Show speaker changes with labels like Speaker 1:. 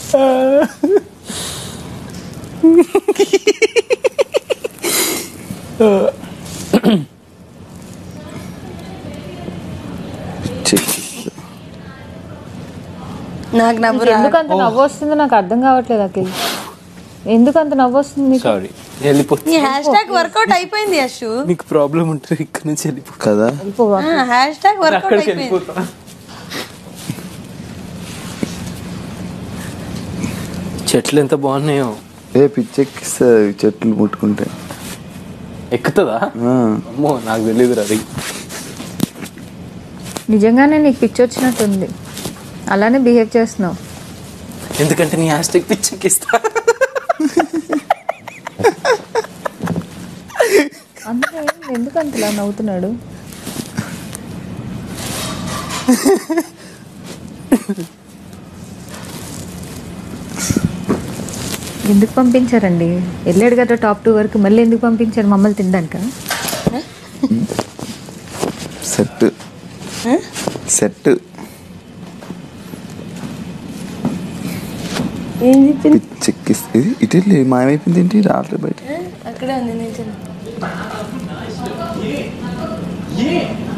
Speaker 1: నాకు నవ్వు
Speaker 2: నీకు ఎందుకు అంత నవ్వు వస్తుందో నాకు అర్థం కావట్లేదు అఖిల్ ఎందుకు అంత నవ్వు వస్తుంది నీకు
Speaker 3: సారీ వెళ్ళిపో
Speaker 1: నీ హ్యాష్ ట్యాగ్ వర్కౌట్ అయిపోయింది యశు
Speaker 3: నీకు ప్రాబ్లం ఉంటే ఇక్కడ నుంచి వెళ్ళిపో
Speaker 4: కదా
Speaker 2: వెళ్ళిపోవా?
Speaker 1: హ్యాష్ ట్యాగ్ వర్కౌట్
Speaker 3: అక్కడికి
Speaker 1: అయిపోయింది
Speaker 3: వెళ్ళిపోతా చెట్లు ఎంత బాగున్నాయో
Speaker 4: ఏ పిచ్చెక్కిస్తుంది చెట్లు ముట్టుకుంటే
Speaker 3: ఎక్కుతుందా
Speaker 4: ఆ,
Speaker 3: అమ్మో నాకు తెలియదు అది
Speaker 2: నిజంగానే నీకు పిచ్చి వచ్చినట్టుంది అలానే బిహేవ్ చేస్తున్నావు
Speaker 3: ఎందుకంటే నీ హ్యాష్ ట్యాగ్ పిచ్చెక్కిస్తా
Speaker 2: అందుకే ఎందుకు అంతలా నవ్వుతున్నాడు ఎందుకు పంపించారండి వెళ్ళాడు కదా టాప్ టూ వరకు మళ్ళీ ఎందుకు పంపించారు మమ్మల్ని తినడానిక
Speaker 4: సెట్ సెట్
Speaker 1: ఏం చెప్పింది
Speaker 4: పిచ్చెక్కిస్తుంది ఇది ఇటు వెళ్ళి మాయమైపోయింది ఏంటి రావట్లేదు బయట
Speaker 1: అక్కడే ఉంది నిల్చుని